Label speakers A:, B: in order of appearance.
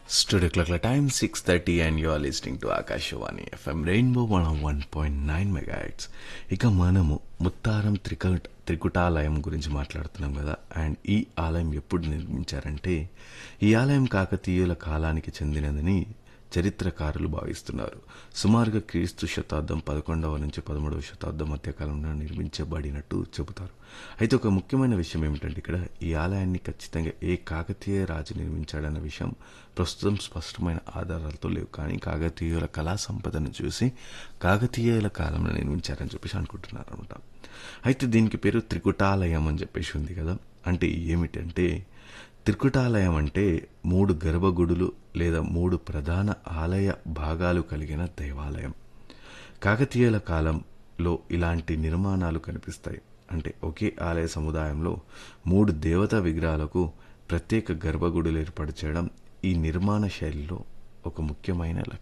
A: Studio clock time 6.30 and you are listening to Akashawani FM Rainbow 101.9 megahertz ఇక మనము ముత్తారం త్రిక త్రికుటాలయం గురించి మాట్లాడుతున్నాం కదా అండ్ ఈ ఆలయం ఎప్పుడు నిర్మించారంటే ఈ ఆలయం కాకతీయుల కాలానికి చెందినదని చరిత్రకారులు భావిస్తున్నారు సుమారుగా క్రీస్తు శతాబ్దం పదకొండవ నుంచి పదమూడవ శతాబ్దం మధ్య కాలంలో నిర్మించబడినట్టు చెబుతారు అయితే ఒక ముఖ్యమైన విషయం ఏమిటంటే ఇక్కడ ఈ ఆలయాన్ని ఖచ్చితంగా ఏ కాకతీయ రాజు నిర్మించాడన్న విషయం ప్రస్తుతం స్పష్టమైన ఆధారాలతో లేవు కానీ కాకతీయుల కళా సంపదను చూసి కాకతీయుల కాలంలో నిర్మించారని చెప్పేసి అనుకుంటున్నారు అనమాట అయితే దీనికి పేరు త్రికుటాలయం అని చెప్పేసి ఉంది కదా అంటే ఏమిటంటే త్రికుటాలయం అంటే మూడు గర్భగుడులు లేదా మూడు ప్రధాన ఆలయ భాగాలు కలిగిన దేవాలయం కాకతీయుల కాలంలో ఇలాంటి నిర్మాణాలు కనిపిస్తాయి అంటే ఒకే ఆలయ సముదాయంలో మూడు దేవతా విగ్రహాలకు ప్రత్యేక గర్భగుడులు ఏర్పాటు చేయడం ఈ నిర్మాణ శైలిలో ఒక ముఖ్యమైన లక్షణం